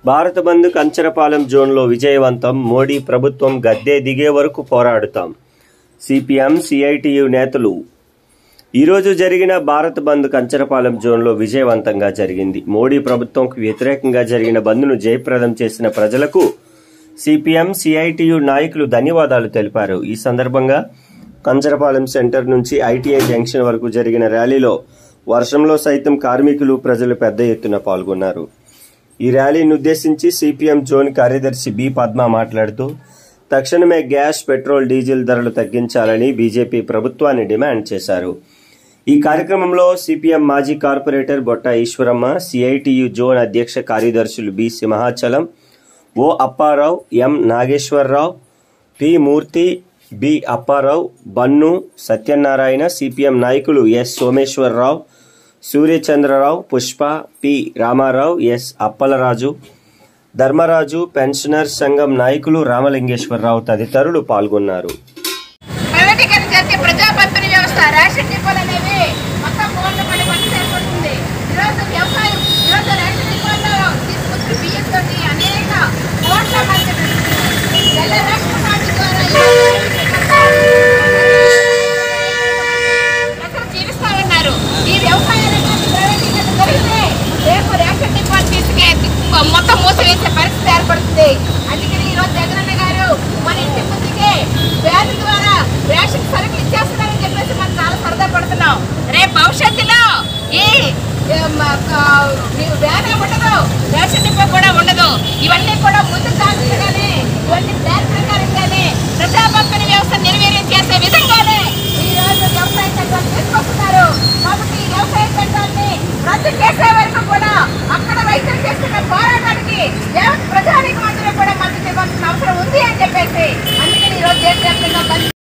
భారత బంద్ కంచరపాలెం జోన్లో విజయవంతం మోడీ ప్రభుత్వం గద్దె దిగే వరకు పోరాడుతాం సిపిఎం సిఐటియు నేతలు ఈరోజు జరిగిన భారత్ బంద్ కంచరపాలెం జోన్లో విజయవంతంగా జరిగింది మోడీ ప్రభుత్వంకు వ్యతిరేకంగా జరిగిన బంద్ను జయప్రదం చేసిన ప్రజలకు సిపిఎం సిఐటియు నాయకులు ధన్యవాదాలు తెలిపారు ఈ సందర్భంగా కంచరపాలెం సెంటర్ నుంచి ఐటీఐ జంక్షన్ వరకు జరిగిన ర్యాలీలో వర్షంలో సైతం కార్మికులు ప్రజలు పెద్ద ఎత్తున పాల్గొన్నారు ఈ ర్యాలీని ఉద్దేశించి సిపిఎం జోన్ కార్యదర్శి బి పద్మ మాట్లాడుతూ తక్షణమే గ్యాస్ పెట్రోల్ డీజిల్ ధరలు తగ్గించాలని బీజేపీ ప్రభుత్వాన్ని డిమాండ్ చేశారు ఈ కార్యక్రమంలో సిపిఎం మాజీ corporator Botta Eswaramma CITU zone అధ్యక్ష కార్యదర్శులు B Simhachalam O Apparao M Nageswararao P Murthy B Apparao Bannu Satyanarayana CPM నాయకులు S Someswararao Suryachandrarao Pushpa P Ramarao S Appalaraju Dharmaraju pensioner సంఘం నాయకులు రామలింగేశ్వరరావు తదితరులు పాల్గొన్నారు ప్రైవేటీకరణ చేస్తే ప్రజా పంపిణీ వ్యవస్థ రేషన్ డిపోలు అనేవి మొత్తం కోట్ల పడి పని సరిపడుతుంది ఈరోజు వ్యవసాయం ఈరోజు రేషన్ డిపోల్లో తీసుకొచ్చిన బియ్యం తోటి అనేక కోట్ల మంది తెల్ల రేషన్ కార్డు ద్వారా ప్రజలు జీవిస్తా ఉన్నారు ఈ వ్యవసాయ రంగాన్ని ప్రైవేటీకరణ జరిగితే రేపు రేషన్ డిపోలు తీసుకే మొత్తం మూసివేసే పరిస్థితి ఏర్పడుతుంది అందుకని ఈ రోజు జగనన్న గారు మన ఇంటి ముందుకే వ్యాన్ ద్వారా రేషన్ సరుకులు ఇచ్చేస్తున్నారని చెప్పేసి మనం చాలా సరదా పడుతున్నాం రేపు భవిష్యత్తులో ఈ ఏ, మ- క- మీ వ్యానే ఉండదు రేషన్ డిపో కూడా ఉండదు ఇవన్నీ కూడా ముందు జాగ్రత్తగానే ఇవన్నీ ప్లాన్ ప్రకారంగానే ప్రజా పంపిణీ వ్యవస్థ నిర్వీర్యం చేసే విధంగానే ఈ రోజు వ్యవసాయ చట్టాలు తీసుకొస్తున్నారు కాబట్టి ఈ వ్యవసాయ చట్టాన్ని రద్దు చేసే వరకు కూడా అక్కడ రైతులు చేస్తున్న పోరాటానికి యావత్ ప్రజానికి మాత్రమే కూడా మద్దతు ఇవ్వాల్సిన అవసరం ఉంది అని చెప్పేసి అందుకని ఈ రోజు దేశవ్యాప్తంగా బంద్